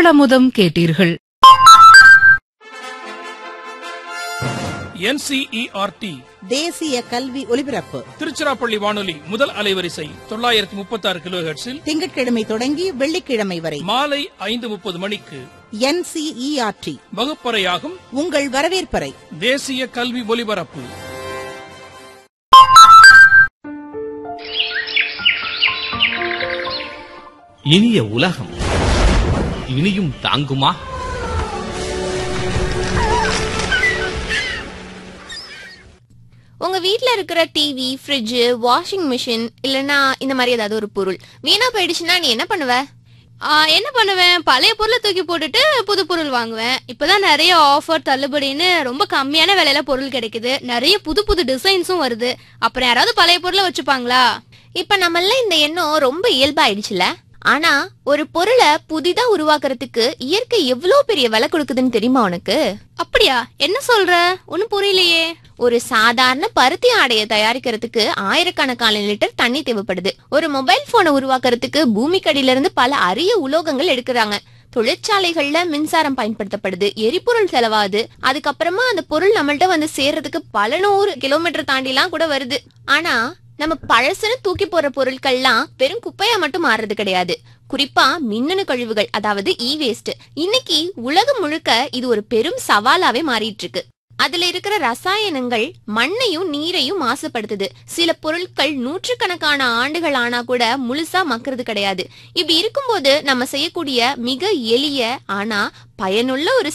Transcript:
குரளமுதம் கேட்டீர்கள் என்சிஇஆர்டி தேசிய கல்வி ஒலிபரப்பு திருச்சிராப்பள்ளி வானொலி முதல் அலைவரிசை தொள்ளாயிரத்தி முப்பத்தி ஆறு கிலோ திங்கட்கிழமை தொடங்கி வெள்ளிக்கிழமை வரை மாலை ஐந்து முப்பது மணிக்கு என்சிஇஆர்டி வகுப்பறையாகும் உங்கள் வரவேற்பறை தேசிய கல்வி ஒலிபரப்பு இனிய உலகம் இனியும் தாங்குமா உங்க வீட்ல இருக்கிற டிவி ஃப்ரிட்ஜ் வாஷிங் மிஷின் இல்லனா இந்த மாதிரி ஏதாவது ஒரு பொருள் வீணா போயிடுச்சுன்னா நீ என்ன பண்ணுவ ஆ, என்ன பண்ணுவேன் பழைய பொருளை தூக்கி போட்டுட்டு புது பொருள் வாங்குவேன் இப்பதான் நிறைய ஆஃபர் தள்ளுபடின்னு ரொம்ப கம்மியான விலையில பொருள் கிடைக்குது நிறைய புது புது டிசைன்ஸும் வருது அப்புறம் யாராவது பழைய பொருளை வச்சுப்பாங்களா இப்ப நம்மள இந்த எண்ணம் ரொம்ப இயல்பாயிடுச்சுல ஆனா ஒரு பொருளை புதிதா உருவாக்குறதுக்கு இயற்கை எவ்வளவு பெரிய விலை கொடுக்குதுன்னு தெரியுமா உனக்கு அப்படியா என்ன சொல்ற ஒன்னும் புரியலையே ஒரு சாதாரண பருத்தி ஆடையை தயாரிக்கிறதுக்கு ஆயிரக்கணக்கான லிட்டர் தண்ணி தேவைப்படுது ஒரு மொபைல் போனை உருவாக்குறதுக்கு பூமிக்கடியில இருந்து பல அரிய உலோகங்கள் எடுக்கிறாங்க தொழிற்சாலைகள்ல மின்சாரம் பயன்படுத்தப்படுது எரிபொருள் செலவாகுது அதுக்கப்புறமா அந்த பொருள் நம்மள்ட்ட வந்து சேர்றதுக்கு பல நூறு கிலோமீட்டர் தாண்டிலாம் கூட வருது ஆனா நம்ம பழசுன்னு தூக்கி போற பொருட்கள்லாம் வெறும் குப்பையா மட்டும் மாறுறது கிடையாது குறிப்பா மின்னணு கழிவுகள் அதாவது இ வேஸ்ட் இன்னைக்கு உலகம் முழுக்க இது ஒரு பெரும் சவாலாவே மாறிட்டு இருக்கு அதுல இருக்கிற ரசாயனங்கள் மண்ணையும் நீரையும் மாசுபடுத்துது சில பொருட்கள் நூற்றுக்கணக்கான ஆண்டுகள் ஆனா கூட முழுசா மக்கறது கிடையாது இப்படி இருக்கும்போது நம்ம செய்யக்கூடிய மிக எளிய ஆனா பயனுள்ள ஒரு